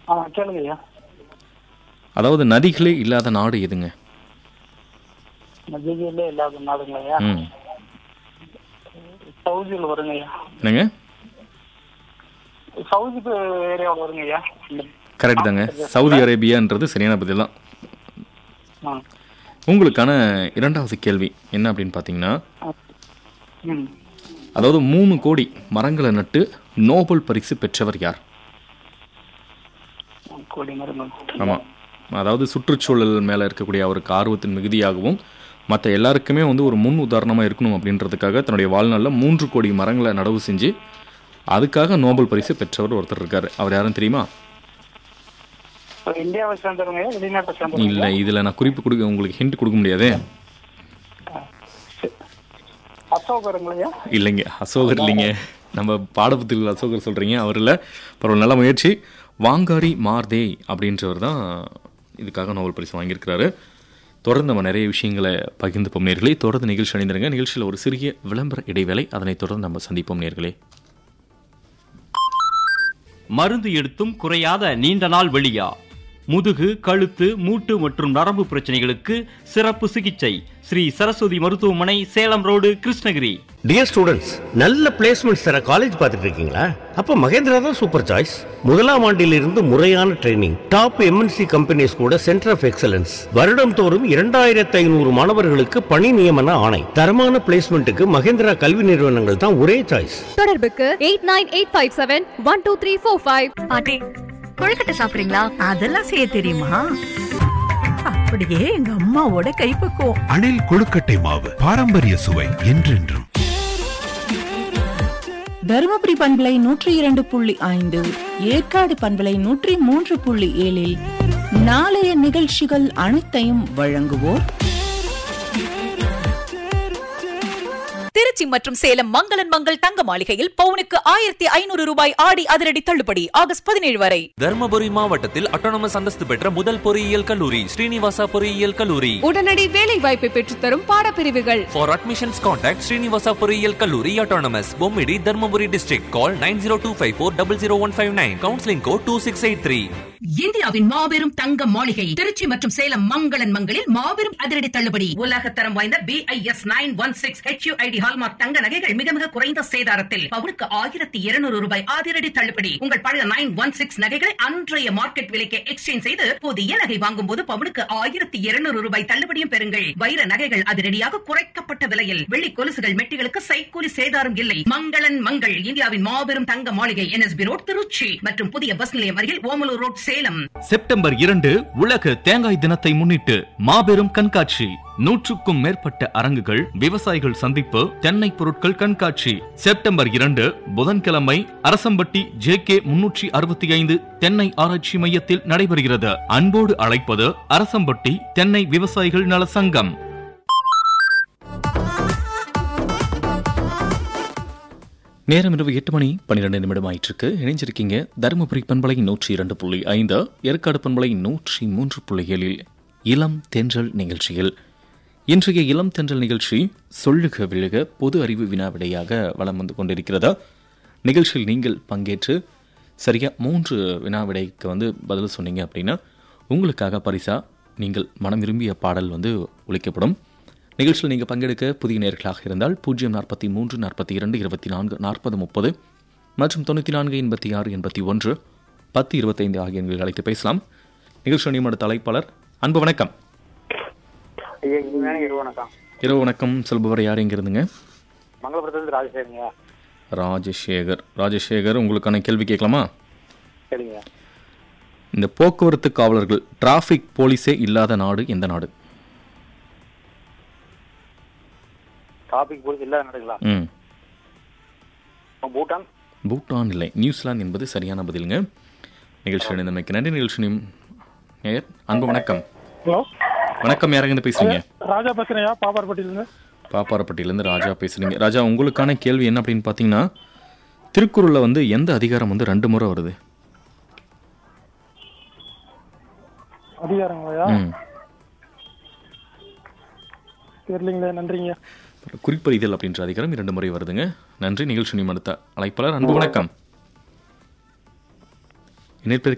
ஆ கேளுங்க ஐயா அதாவது நதிகளே இல்லாத நாடு எதுங்க நதிகளே இல்லாத நாடுங்களா ஐயா ம் சவுதியில் வருங்க ஐயா என்னங்க சவுதி ஏரியாவில் வருங்க ஐயா கரெக்ட் தாங்க சவுதி அரேபியான்றது சரியான பதில் தான் ஆ உங்களுக்கான இரண்டாவது கேள்வி என்ன அப்படின்னு பார்த்தீங்கன்னா ஆ. ம் அதாவது மூணு கோடி மரங்களை நட்டு நோபல் பரிசு பெற்றவர் யார் கோடி மரம் ஆமாம் அதாவது சுற்றுச்சூழல் மேலே இருக்கக்கூடிய அவருக்கு ஆர்வத்தின் மிகுதியாகவும் மற்ற எல்லாருக்குமே வந்து ஒரு முன் உதாரணமாக இருக்கணும் அப்படின்றதுக்காக தன்னுடைய வாழ்நாளில் மூன்று கோடி மரங்களை நடவு செஞ்சு அதுக்காக நோபல் பரிசு பெற்றவர் ஒருத்தர் இருக்கார் அவர் யாரும் தெரியுமா இந்தியாவை சேர்ந்தவங்க ஐயா வெளிநாட்டை சேர்ந்தவங்க இல்லை இதில் நான் குறிப்பு கொடுக்க உங்களுக்கு ஹிண்ட் கொடுக்க முடியாதே அசோகருங்களா ஐயா இல்லைங்க அசோகர் இல்லைங்க நம்ம பாடப்புத்தகத்தில் அசோகர் சொல்கிறீங்க அவர் இல்லை பரவாயில்ல நல்ல முயற்சி வாங்காரி மார்தே அப்படின்றவர் தான் இதுக்காக நோபல் பரிசு வாங்கியிருக்கிறாரு தொடர்ந்து நம்ம நிறைய விஷயங்களை பகிர்ந்துப்போம் நேர்களே தொடர்ந்து நிகழ்ச்சி அணிந்திருங்க நிகழ்ச்சியில் ஒரு சிறிய விளம்பர இடைவேளை அதனைத் தொடர்ந்து நம்ம சந்திப்போம் நேர்களே மருந்து எடுத்தும் குறையாத நீண்ட நாள் வெளியா முதுகு கழுத்து மூட்டு மற்றும் நரம்பு பிரச்சனைகளுக்கு சிறப்பு சிகிச்சை ஸ்ரீ சரஸ்வதி மருத்துவமனை Salem road Krishnagiri dear students நல்ல பிளேஸ்மெண்ட்ஸ் தர காலேஜ் பார்த்துட்டு இருக்கீங்களா அப்ப மகேந்திரா தான் சூப்பர் சாய்ஸ் முதலாம் ஆண்டிலிருந்து முறையான ட்ரைனிங் டாப் எம்என்சி கம்பெனிஸ் கூட சென்டர் ஆஃப் எக்ஸலன்ஸ் வருடம் தோறும் இரண்டாயிரத்தி ஐநூறு மாணவர்களுக்கு பணி நியமன ஆணை தரமான பிளேஸ்மெண்ட்டுக்கு மகேந்திரா கல்வி நிறுவனங்கள் தான் ஒரே சாய்ஸ் தொடர்புக்கு eight nine eight five seven one two three four five பாட்டி கொழுக்கட்டை சாப்பிடுறீங்களா அதெல்லாம் செய்ய தெரியுமா அப்படியே எங்க அம்மாவோட கைப்பக்குவம் அணில் கொழுக்கட்டை மாவு பாரம்பரிய சுவை என்றென்றும் தருமபுரி பண்பலை நூற்றி இரண்டு புள்ளி ஐந்து ஏற்காடு பண்பலை நூற்றி மூன்று புள்ளி ஏழில் நாளைய நிகழ்ச்சிகள் அனைத்தையும் வழங்குவோர் திருச்சி மற்றும் சேலம் மங்களன் மங்கள் தங்க மாளிகையில் பவுனுக்கு ஆயிரத்தி ஐநூறு ரூபாய் ஆடி அதிரடி தள்ளுபடி ஆகஸ்ட் பதினேழு வரை தர்மபுரி மாவட்டத்தில் அட்டானமஸ் அந்தஸ்து பெற்ற முதல் பொறியியல் கல்லூரி ஸ்ரீனிவாசா பொறியியல் கல்லூரி உடனடி வேலை வாய்ப்பை பெற்றுத்தரும் பாடப்பிரிவுகள் ஃபார் அட்மிஷன்ஸ் கான்டாக்ட் ஸ்ரீனிவாசா பொறியியல் கல்லூரி autonomous Bommidi Dharmapuri district call nine zero two five four double zero one five nine counselling code two six eight three இந்தியாவின் மாபெரும் தங்க மாளிகை திருச்சி மற்றும் சேலம் மங்களன் மங்களில் மாபெரும் அதிரடி தள்ளுபடி உலக தரம் வாய்ந்த B I S nine one six HUID hallmark தங்க நகைகள் மிக மிக குறைந்த சேதாரத்தில் பவுனுக்கு ஆயிரத்தி இருநூறு ரூபாய் அதிரடி தள்ளுபடி உங்கள் பழைய நைன் ஒன் சிக்ஸ் நகைகளை அன்றைய மார்க்கெட் விலைக்கு எக்ஸ்சேஞ்ச் செய்து புதிய நகை வாங்கும் போது பவுனுக்கு ஆயிரத்தி இருநூறு ரூபாய் தள்ளுபடியும் பெறுங்கள் வைர நகைகள் அதிரடியாக குறைக்கப்பட்ட விலையில் வெள்ளி கொலுசுகள் மெட்டிகளுக்கு சைக்கூலி சேதாரம் இல்லை மங்களன் மங்கள் இந்தியாவின் மாபெரும் தங்க மாளிகை என்எஸ்பி ரோட் திருச்சி மற்றும் புதிய பஸ் நிலையம் அருகில் ஓமலூர் ரோட் சேலம் செப்டம்பர் இரண்டு உலக தேங்காய் தினத்தை முன்னிட்டு மாபெரும் கண்காட்சி நூற்றுக்கும் மேற்பட்ட அரங்குகள் விவசாயிகள் சந்திப்பு தென்னை பொருட்கள் கண்காட்சி செப்டம்பர் இரண்டு புதன்கிழமை அரசம்பட்டி ஜே கே முன்னூற்றி அறுபத்தி ஐந்து தென்னை ஆராய்ச்சி மையத்தில் நடைபெறுகிறது அன்போடு அழைப்பது அரசம்பட்டி தென்னை விவசாயிகள் நல சங்கம் நேரம் இரவு எட்டு மணி பன்னிரெண்டு நிமிடம் ஆயிட்டிருக்கு இணைஞ்சிருக்கீங்க தருமபுரி பண்பலை நூற்றி இரண்டு புள்ளி ஐந்து ஏற்காடு பண்பலை நூற்றி மூன்று புள்ளி ஏழில் இளம் தென்றல் நிகழ்ச்சியில் இன்றைய இளம் தென்றல் நிகழ்ச்சி சொல்லுக விழுக பொது அறிவு வினா விடையாக வலம் வந்து கொண்டிருக்கிறதா நிகழ்ச்சியில் நீங்கள் பங்கேற்று சரியா மூன்று வினா விடைக்கு வந்து பதில் சொன்னீங்க அப்படின்னா உங்களுக்காக பரிசா நீங்கள் மனம் விரும்பிய பாடல் வந்து ஒழிக்கப்படும் நிகழ்ச்சியில் நீங்கள் பங்கெடுக்க புதிய நேர்களாக இருந்தால் பூஜ்ஜியம் நாற்பத்தி மூன்று நாற்பத்தி இரண்டு இருபத்தி நான்கு நாற்பது முப்பது மற்றும் தொண்ணூற்றி நான்கு எண்பத்தி ஆறு எண்பத்தி ஒன்று பத்து இருபத்தைந்து ஆகிய எண்களில் அழைத்து பேசலாம் நிகழ்ச்சி நியமன தலைப்பாளர் அன்பு வணக்கம் ஐயா இனிமையான இரவு வணக்கம் இரவு வணக்கம் சொல்பவர் யார் எங்க இருந்துங்க மங்களபுரத்துலேருந்து ராஜசேகருங்க ராஜசேகர் ராஜசேகர் உங்களுக்கான கேள்வி கேட்கலாமா சரிங்க இந்த போக்குவரத்து காவலர்கள் டிராஃபிக் போலீஸே இல்லாத நாடு எந்த நாடு டாபிக் போலீஸ் இல்லாத நாடுங்களா ம் பூட்டான் பூட்டான் இல்லை நியூசிலாந்து என்பது சரியான பதிலுங்க நிகழ்ச்சி இணைந்தமைக்கு நன்றி நிகழ்ச்சி நிம்- நேயர் அன்பு வணக்கம் ஹலோ வணக்கம் யாருங்க பேசுறீங்க ராஜா பேசுறேன்யா பாப்பார்பட்டியிலேருந்து பாப்பாரப்பட்டியிலேருந்து ராஜா பேசுறீங்க ராஜா உங்களுக்கான கேள்வி என்ன அப்படின்னு பார்த்தீங்கன்னா திருக்குறளில் வந்து எந்த அதிகாரம் வந்து ரெண்டு முறை வருது அதிகாரங்களையா ம் தெரியலீங்களே நன்றிங்க குறிப்பறிதல் அப்படின்ற அதிகாரம் இரண்டு முறை வருதுங்க நன்றி நிகழ்ச்சி நிமிடத்த அழைப்பாளர் அன்பு வணக்கம் இணைப்பிற்கு